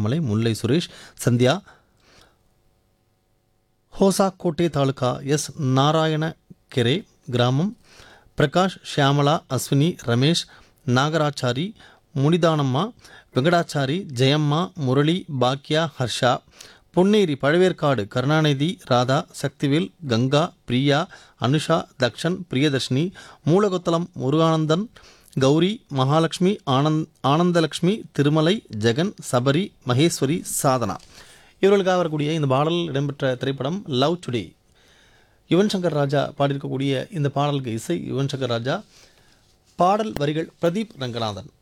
Tiruvannamalai Mullai Suresh Sandhya Hosakote taluka S Narayanakere கிராமம் பிரகாஷ் ஷியாமலா அஸ்வினி ரமேஷ் நாகராச்சாரி முனிதானம்மா வெங்கடாச்சாரி ஜெயம்மா முரளி பாக்யா ஹர்ஷா பொன்னேரி பழவேற்காடு கருணாநிதி ராதா சக்திவேல் கங்கா பிரியா அனுஷா தக்ஷன் பிரியதர்ஷினி மூலகுத்தலம் முருகானந்தன் கௌரி மகாலட்சுமி ஆனந்த் ஆனந்தலக்ஷ்மி திருமலை ஜெகன் சபரி மகேஸ்வரி சாதனா இவர்களுக்காக வரக்கூடிய இந்த பாடல் இடம்பெற்ற திரைப்படம் லவ் டுடே யுவன் சங்கர் ராஜா பாடியிருக்கக்கூடிய இந்த பாடலுக்கு இசை யுவன் சங்கர் ராஜா பாடல் வரிகள் பிரதீப் ரங்கநாதன்